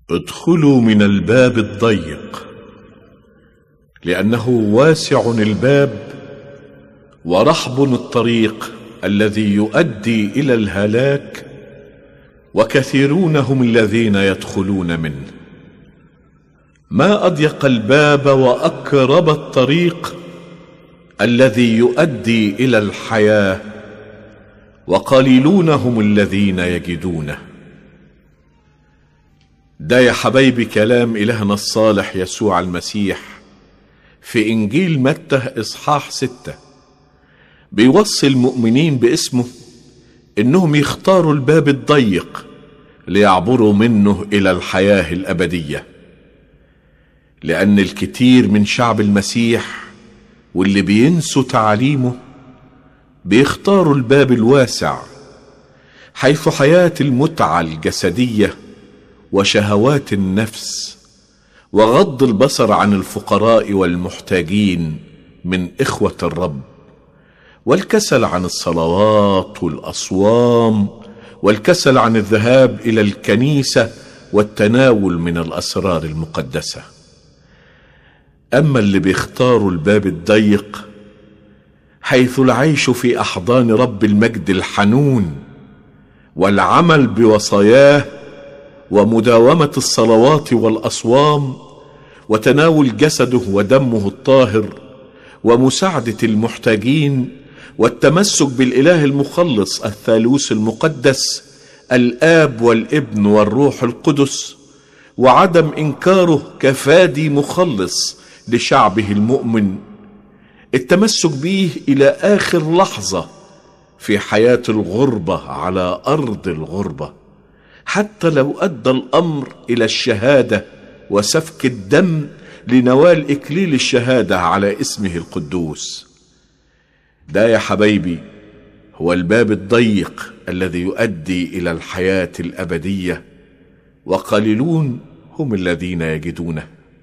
ادخلوا من الباب الضيق لانه واسع الباب ورحب الطريق الذي يؤدي الى الهلاك وكثيرون هم الذين يدخلون منه ما اضيق الباب واقرب الطريق الذي يؤدي الى الحياه وقليلون هم الذين يجدونه ده يا حبايبي كلام إلهنا الصالح يسوع المسيح في إنجيل متى إصحاح ستة بيوصي المؤمنين باسمه إنهم يختاروا الباب الضيق ليعبروا منه إلى الحياة الأبدية لأن الكثير من شعب المسيح واللي بينسوا تعاليمه بيختاروا الباب الواسع حيث حياة المتعة الجسدية وشهوات النفس وغض البصر عن الفقراء والمحتاجين من اخوه الرب والكسل عن الصلوات والاصوام والكسل عن الذهاب الى الكنيسه والتناول من الاسرار المقدسه اما اللي بيختاروا الباب الضيق حيث العيش في احضان رب المجد الحنون والعمل بوصاياه ومداومه الصلوات والاصوام وتناول جسده ودمه الطاهر ومساعده المحتاجين والتمسك بالاله المخلص الثالوث المقدس الاب والابن والروح القدس وعدم انكاره كفادي مخلص لشعبه المؤمن التمسك به الى اخر لحظه في حياه الغربه على ارض الغربه حتى لو ادى الامر الى الشهاده وسفك الدم لنوال اكليل الشهاده على اسمه القدوس ده يا حبايبي هو الباب الضيق الذي يؤدي الى الحياه الابديه وقليلون هم الذين يجدونه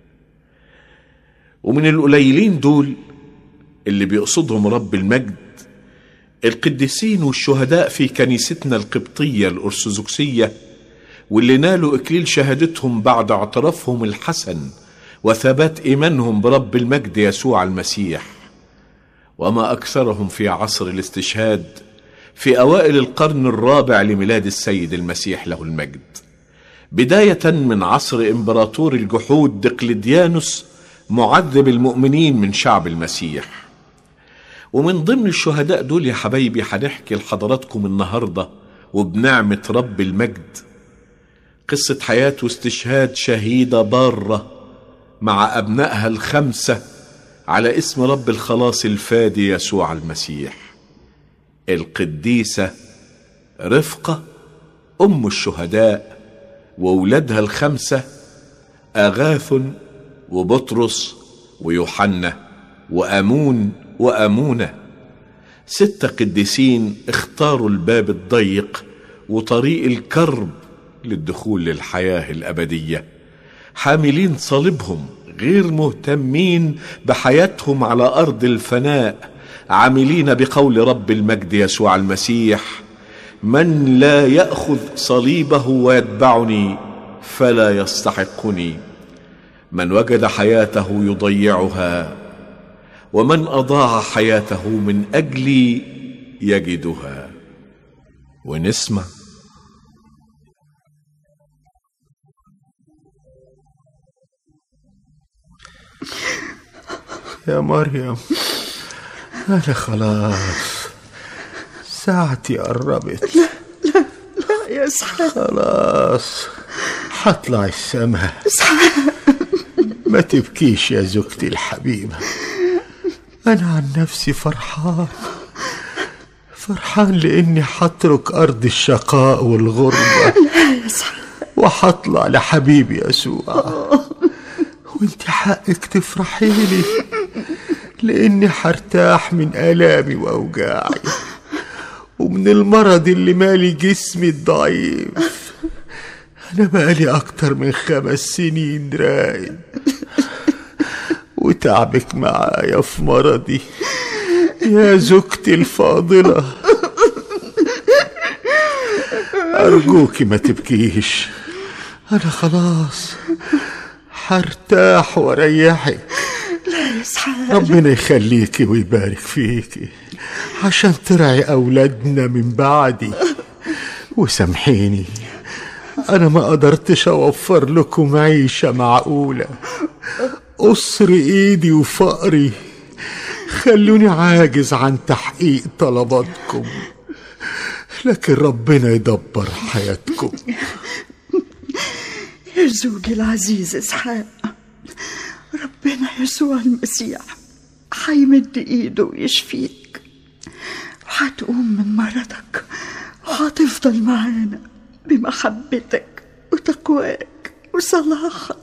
ومن القليلين دول اللي بيقصدهم رب المجد القديسين والشهداء في كنيستنا القبطيه الارثوذكسيه واللي نالوا اكليل شهادتهم بعد اعترافهم الحسن وثبات ايمانهم برب المجد يسوع المسيح وما اكثرهم في عصر الاستشهاد في اوائل القرن الرابع لميلاد السيد المسيح له المجد بدايه من عصر امبراطور الجحود دقلديانوس معذب المؤمنين من شعب المسيح ومن ضمن الشهداء دول يا حبايبي هنحكي لحضراتكم النهارده وبنعمه رب المجد قصة حياة واستشهاد شهيدة بارة مع أبنائها الخمسة على اسم رب الخلاص الفادي يسوع المسيح القديسة رفقة أم الشهداء وولادها الخمسة أغاث وبطرس ويوحنا وأمون وأمونة ستة قديسين اختاروا الباب الضيق وطريق الكرب للدخول للحياه الابديه حاملين صليبهم غير مهتمين بحياتهم على ارض الفناء عاملين بقول رب المجد يسوع المسيح من لا ياخذ صليبه ويتبعني فلا يستحقني من وجد حياته يضيعها ومن اضاع حياته من اجلي يجدها ونسمع يا مريم أنا خلاص ساعتي قربت لا لا لا يا إسحاق خلاص حطلع السما إسحاق ما تبكيش يا زوجتي الحبيبة أنا عن نفسي فرحان فرحان لإني حترك أرض الشقاء والغربة وحطلع لحبيبي يسوع وانت حقك تفرحي لي لاني حرتاح من الامي واوجاعي ومن المرض اللي مالي جسمي الضعيف انا بقالي اكتر من خمس سنين راقد وتعبك معايا في مرضي يا زوجتي الفاضلة أرجوكي ما تبكيش أنا خلاص هرتاح وأريحك لا يا اسحاق ربنا يخليكي ويبارك فيكي عشان ترعي أولادنا من بعدي وسامحيني أنا ما قدرتش أوفر لكم عيشة معقولة قصر إيدي وفقري خلوني عاجز عن تحقيق طلباتكم لكن ربنا يدبر حياتكم يا زوجي العزيز اسحاق ربنا يسوع المسيح حيمد ايده ويشفيك وحتقوم من مرضك وهتفضل معانا بمحبتك وتقواك وصلاحك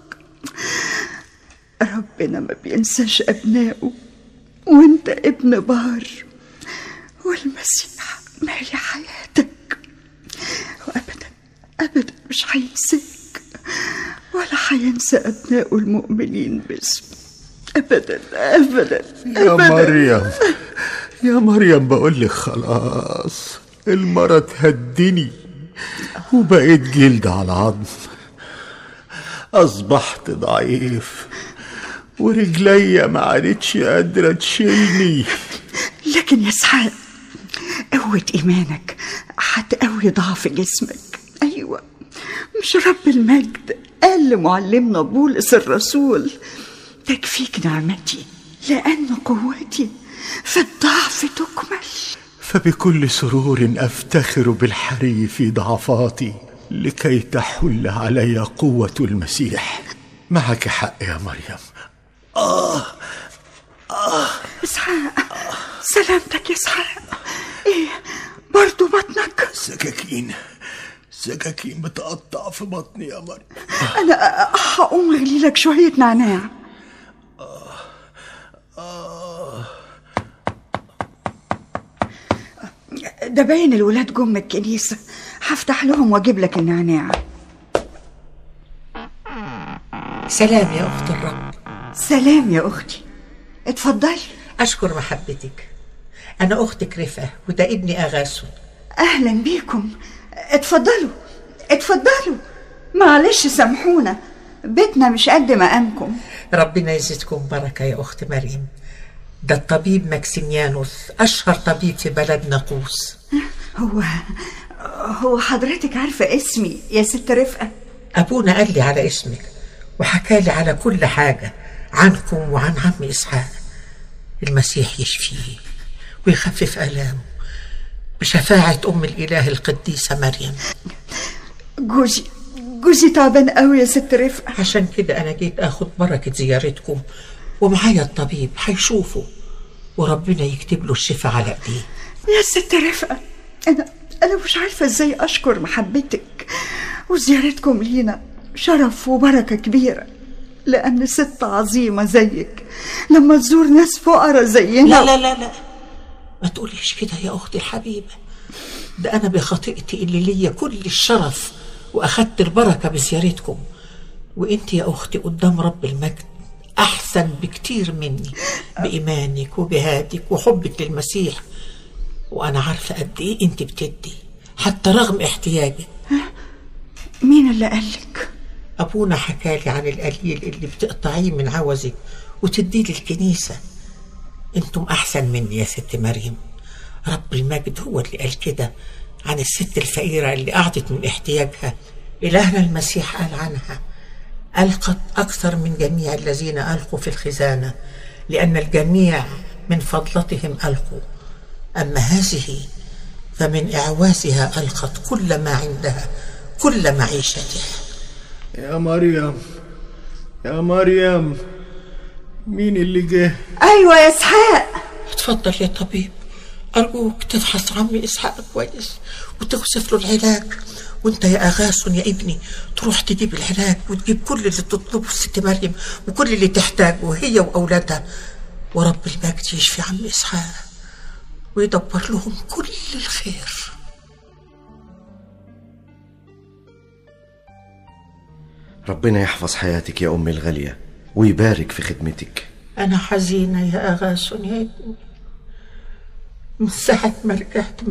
ربنا ما بينساش ابنائه وانت ابن بار والمسيح مالي حياتك وابدا ابدا مش هينساك ولا هينسى ابنائه المؤمنين باسمه ابدا ابدا يا ابدا مريم يا مريم بقول لك خلاص المرض هدني وبقيت جلد على عظم أصبحت ضعيف ورجليا ما عادتش قادرة تشيلني لكن يا اسحاق قوة إيمانك هتقوي ضعف جسمك أيوة مش رب المجد قال لمعلمنا بولس الرسول تكفيك نعمتي لأن قوتي في الضعف تكمل فبكل سرور أفتخر بالحري في ضعفاتي لكي تحل علي قوة المسيح معك حق يا مريم إسحاق سلامتك يا إسحاق إيه برضو بطنك سكاكين سكاكين بتقطع في بطني يا مريم أنا هقوم أغلي لك شوية نعناع ده باين الولاد جم من الكنيسة هفتح لهم واجيب لك النعناع سلام يا أخت الرب سلام يا أختي اتفضلي أشكر محبتك أنا أختك رفقة وده ابني أغاسو أهلا بيكم اتفضلوا اتفضلوا معلش سامحونا بيتنا مش قد مقامكم ربنا يزيدكم بركة يا أخت مريم ده الطبيب ماكسيميانوس أشهر طبيب في بلد ناقوس هو هو حضرتك عارفة اسمي يا ست رفقة أبونا قال لي على اسمك وحكى لي على كل حاجة عنكم وعن عم إسحاق المسيح يشفيه ويخفف آلامه بشفاعة أم الإله القديسة مريم جوزي جوزي تعبان قوي يا ست رفقة عشان كده أنا جيت أخد بركة زيارتكم ومعايا الطبيب هيشوفه وربنا يكتب له الشفاء على إيديه يا ست رفقة أنا أنا مش عارفة إزاي أشكر محبتك وزيارتكم لينا شرف وبركة كبيرة لأن ست عظيمة زيك لما تزور ناس فقراء زينا لا لا لا لا ما تقوليش كده يا أختي الحبيبة ده أنا بخطيئتي اللي ليا كل الشرف وأخدت البركة بزيارتكم وإنت يا أختي قدام رب المجد أحسن بكتير مني بإيمانك وجهادك وحبك للمسيح وأنا عارفة قد إيه أنت بتدي حتى رغم احتياجك مين اللي قالك؟ أبونا حكالي عن القليل اللي بتقطعيه من عوزك وتديه للكنيسة انتم أحسن مني يا ست مريم رب المجد هو اللي قال كده عن الست الفقيرة اللي قعدت من احتياجها إلهنا المسيح قال عنها ألقت أكثر من جميع الذين ألقوا في الخزانة لأن الجميع من فضلتهم ألقوا أما هذه فمن إعوازها ألقت كل ما عندها كل معيشتها يا مريم يا مريم مين اللي جه أيوة يا إسحاق اتفضل يا طبيب أرجوك تفحص عمي إسحاق كويس وتوصف له العلاج وانت يا أغاسون يا ابني تروح تجيب العلاج وتجيب كل اللي تطلبه الست مريم وكل اللي تحتاجه هي وأولادها ورب المجد يشفي عم إسحاق ويدبر لهم كل الخير ربنا يحفظ حياتك يا أمي الغالية ويبارك في خدمتك أنا حزينة يا أغاسون يا ابني من ساعة ما رجعت